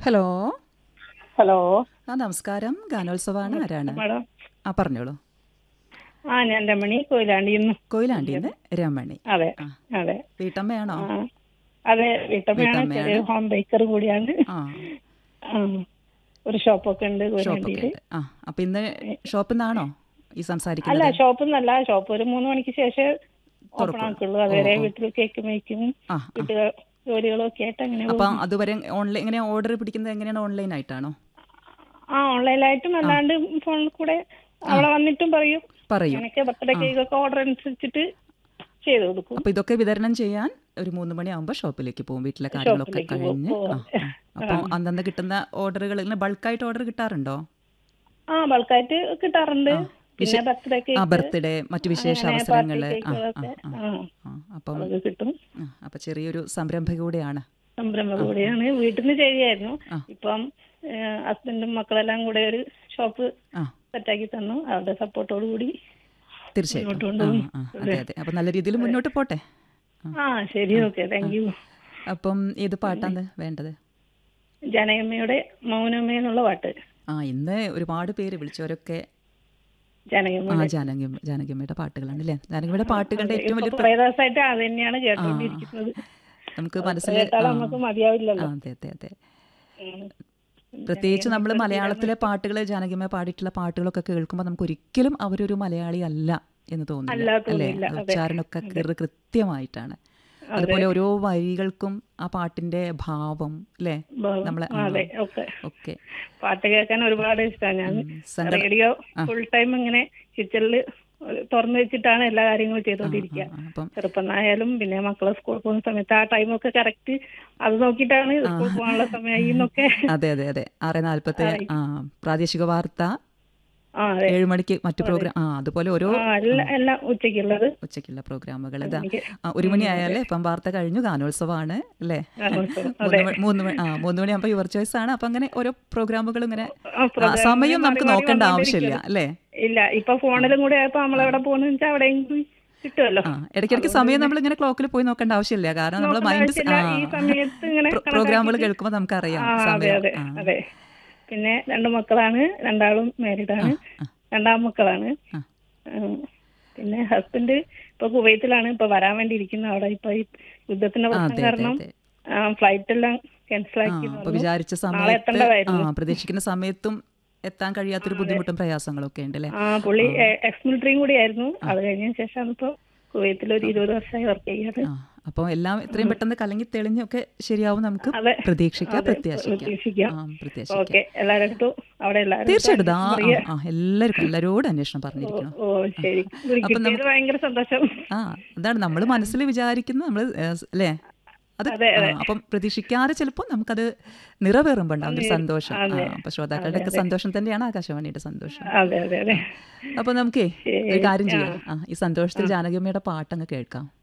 Hello hello ആ നമസ്കാരം ഗാനോത്സവമാണ് ആരാണ് മാഡം ആ പറഞ്ഞോളൂ ആ ഞാൻ രമണി കൊയിലാണ്ടിന്ന് കൊയിലാണ്ടിന്ന് രമണി അതെ ആ. അതെ വീട്ടമ്മയാണോ ആ അതെ വീട്ടമ്മയാണ് വീട്ടമ്മയാണ്. ചെറിയ ഹോം ബേക്കർ കൂടിയാണ് ആ ആ ഒരു ഷോപ്പൊക്കെ ഉണ്ട് ഷോപ്പൊക്കെ കൊയിലാണ്ടിയില് ഉണ്ട് ആ അപ്പൊ ഇന്ന് ഷോപ്പിൽ നിന്നാണോ ഈ അല്ല സംസാരിക്കുന്നത് ഷോപ്പ് എന്നല്ല ഷോപ്പ് ഒരു മൂന്ന് മണിക്ക് ശേഷം ഓപ്പൺ തുറക്കും. ആക്കുള്ളൂ അതുവരെ ഓ, ഓ. വീട്ടിൽ കേക്ക് മേക്കും ആ ആ. വീട്ടു ജോലികളും ഒക്കെ ആയിട്ട് അങ്ങനെ അപ്പൊ പോകും. അതുവരെ ഓൺലൈൻ എങ്ങനെ ഓർഡർ പിടിക്കുന്നത് എങ്ങനെയാണ് ഓൺലൈൻ ആയിട്ടാണോ ആ ഓൺലൈനായിട്ടും അല്ലാണ്ട് ഫോണിൽ കൂടെ അവിടെ വന്നിട്ടും പറയും പറയും അങ്ങനെയൊക്കെ ബർത്ത്ഡേ കേക്ക് ഒക്കെ ഓർഡർ അനുസരിച്ചിട്ട് ചെയ്ത് കൊടുക്കും അപ്പൊ ഇതൊക്കെ വിതരണം ചെയ്യാൻ ഒരു മൂന്ന് മണിയാകുമ്പോൾ ഷോപ്പിലേക്ക് പോകും വീട്ടിലെ കാര്യങ്ങളൊക്കെ ഷോപ്പിലേക്ക് പോകും. കഴിഞ്ഞ് ഓ. ആ ആ. അപ്പൊ അന്നന്ന് കിട്ടുന്ന ഓർഡറുകൾ ഇങ്ങനെ ബൾക്കായിട്ട് ഓർഡർ കിട്ടാറുണ്ടോ ആ ബൾക്കായിട്ട് കിട്ടാറുണ്ട് ആ. പിന്നെ വിശ- ബർത്ത്ഡേ ആ കേക്ക് ബർത്ത്ഡേ മറ്റു വിശേഷ അങ്ങനെ അവസരങ്ങള് പാർട്ടി ആ ആ കേക്കുകളൊക്കെ ആ ആ ആ അപ്പം അതൊക്കെ കിട്ടും ആ, അപ്പൊ ചെറിയൊരു സംരംഭക കൂടെയാണ് സംരംഭം കൂടിയാണ് വീട്ടിൽ നിന്ന് ചെയ്യായിരുന്നു ആ. ഇപ്പം ഹസ്ബൻഡും മക്കളെല്ലാം കൂടെ ഒരു ഷോപ്പ് ആ സെറ്റാക്കി തന്നു അവരുടെ സപ്പോർട്ടോട് കൂടി തീർച്ചയായിട്ടും മുന്നോട്ട് ആ കൊണ്ടുപോകും. ആ അതെ അതെ അപ്പൊ നല്ല രീതിയിൽ മുന്നോട്ട് പോട്ടെ ആ ശരി ഓക്കെ താങ്ക് യു അപ്പം ഏത് പാട്ടാണ് വേണ്ടത് ജനകമ്മയുടെ മൗനമ്മ എന്നുള്ള പാട്ട് ആ ഇന്ന് ഒരുപാട് പേര് വിളിച്ചവരൊക്കെ ആ ജനകമ്മ ജാനകി ജാനകിയമ്മയുടെ പാട്ടുകളാണ് അല്ലേ ജാനകിയമ്മയുടെ പാട്ടുകളുടെ ഏറ്റവും വലിയ കുറേ ദിവസമായിട്ട് അത് തന്നെയാണ് കേട്ടോണ്ടിരിക്കുന്നത് നമുക്ക് അത് മനസ്സിൽ കേട്ടാൽ ആ നമുക്ക് മതിയാവില്ലല്ലോ അതെ അതെ അതെ ഉം. പ്രത്യേകിച്ച് നമ്മൾ മലയാളത്തിലെ പാട്ടുകൾ ജാനകിയമ്മ പാടിയിട്ടുള്ള പാട്ടുകളൊക്കെ കേൾക്കുമ്പോൾ നമുക്ക് ഒരിക്കലും അവരൊരു മലയാളി അല്ല എന്ന് തോന്നില്ല അല്ല, അല്ലേ തോന്നില്ല. അതെ. ഉച്ചാരണമൊക്കെ കൃ- കൃത്യമായിട്ടാണ് അതുപോലെ ഓരോ വരികൾക്കും ആ പാട്ടിന്റെ ഭാവം അല്ലേ ബ- നമ്മളെ ആ, അതെ ഓക്കെ ഒക്കെ പാട്ട് കേൾക്കാൻ ഒരുപാട് ഇഷ്ടമാണ് ഞാൻ ഉം, സങ്കട- റേഡിയോ ഫുൾ ടൈം ഇങ്ങനെ കിച്ചണില് തുറന്നു വെച്ചിട്ടാണ് എല്ലാ കാര്യങ്ങളും ചെയ്തോണ്ടിരിക്കുക ആ, അപ്പം ചെറുപ്പനായാലും പിന്നെ മക്കളെ സ്കൂളിൽ പോകുന്ന സമയത്ത് ആ ടൈമൊക്കെ കറക്റ്റ് അത് നോക്കിയിട്ടാണ് സ്കൂളിൽ പോകാനുള്ള സമയമായി എന്നൊക്കെ അതെ അതെ അതെ ആറ് നാൽപ്പത്തി ആ പ്രാദേശിക വാർത്ത ആ അതെ ഏഴ് മണിക്ക് മറ്റു പ്രോഗ്രാം ആ അതുപോലെ ഓരോ ആ എല്ലാം എല്ലാം ഉച്ചയ്ക്കുള്ളത് ഉച്ചയ്ക്കുള്ള പ്രോഗ്രാമുകൾ ഇതാ എനിക്ക് ആ, ഒരു മണിയായാലേ ഇപ്പം വാർത്ത കഴിഞ്ഞു ഗാനോത്സവമാണ് അല്ലേ ഗാനോത്സവം, മൂന്ന് മണി- മൂന്ന് മണി ആ മൂന്ന് മണിയാകുമ്പോൾ യുവർ ചോയ്സ് ആണ് അപ്പം അങ്ങനെ ഓരോ പ്രോഗ്രാമുകൾ ഇങ്ങനെ ആ, ആ, program സമയം മാറി നമുക്ക് മാറി നോക്കേണ്ട ആവശ്യമില്ല വന്നുകൊണ്ടിരിക്കുകയാണ്. അല്ലേ ഇല്ല ഇപ്പൊ ഫോണിലും കൂടെ ആയപ്പോ നമ്മളെവിടെ പോകുന്ന വെച്ചാൽ അവിടെയെങ്കിലും കിട്ടുമല്ലോ ആ ഇടയ്ക്കിടയ്ക്ക് സമയം നമ്മൾ ഇങ്ങനെ ക്ലോക്കിൽ പോയി നോക്കേണ്ട ആവശ്യമില്ല കാരണം നമ്മൾ നോക്കേണ്ട മൈൻഡ് ആവശ്യമില്ല. ഈ സമയത്ത് ഇങ്ങനെ പ്രോഗ്രാമുകൾ കണക്കാക്കിയിട്ട് കേൾക്കുമ്പോൾ നമുക്കറിയാം ആ, അതെ സമയം അതെ ആ, അതെ പിന്നെ രണ്ട് മക്കളാണ് രണ്ടാളും മാരീഡാണ് ആ. രണ്ടാം മക്കളാണ് ആ. ഉം. പിന്നെ ഹസ്ബൻഡ് ഇപ്പൊ കുവൈത്തിലാണ് ഇപ്പൊ വരാൻ വേണ്ടി ഇരിക്കുന്നത് അവിടെ ഇപ്പൊ ഈ യുദ്ധത്തിന്റെ ആ, പ്രശ്നം അതെ അതെ കാരണം അതെ ഫ്ലൈറ്റ് എല്ലാം ക്യാൻസൽ ആ ആക്കി അപ്പൊ വിചാരിച്ച നാളെ സമയത്ത് ആ എത്തേണ്ടതായിരുന്നു പ്രതീക്ഷിക്കുന്ന സമയത്തും എത്താൻ കഴിയാത്തൊരു ബുദ്ധിമുട്ടും പ്രയാസങ്ങളൊക്കെ ഉണ്ട് അല്ലേ ആ പുള്ളി എക്സ് മിലിറ്ററിയും കൂടി ആയിരുന്നു അത് കഴിഞ്ഞതിന് ശേഷമാണ് ഇപ്പൊ കുവൈത്തിൽ ഒരു ഇരുപത് വർഷമായി വർക്ക് ചെയ്യാറ് ആ അപ്പോൾ എല്ലാം എത്രയും പെട്ടെന്ന് കലങ്ങി തെളിഞ്ഞൊക്കെ ശരിയാവും നമുക്ക് അതെ. പ്രതീക്ഷിക്കാം അതെ, പ്രത്യാശിക്കാം പ്രതീക്ഷിക്കാം. ആ പ്രത്യാശിക്കാം ഓക്കെ എല്ലാവരുടെ അടുത്തും അവിടെ എല്ലാവരും തീർച്ചയായിട്ടും ആ ആ, ആ എല്ലാവർക്കും എല്ലാവരോടും അന്വേഷണം പറഞ്ഞിരിക്കണം ഓ ശരി ഇത് കിട്ടിയത് ഭയങ്കര സന്തോഷം ആ അതാണ് നമ്മൾ മനസ്സിൽ വിചാരിക്കുന്നത് നമ്മൾ അല്ലേ അത് അതെ, ആ, അപ്പം പ്രതീക്ഷിക്കാതെ ചിലപ്പോൾ നമുക്കത് നിറവേറുമ്പോൾ ഉണ്ടാവുന്ന ഒരു സന്തോഷം ആ അപ്പൊ ശ്രോതാക്കളുടെ ഒക്കെ സന്തോഷം തന്നെയാണ് ആകാശവാണിയുടെ സന്തോഷം അതെ അതെ അതെ അപ്പൊ നമുക്കേ ഒരു കാര്യം ചെയ്യാം ആ ഈ സന്തോഷത്തിൽ ജാനകിയമ്മയുടെ പാട്ടങ്ങ് കേൾക്കാം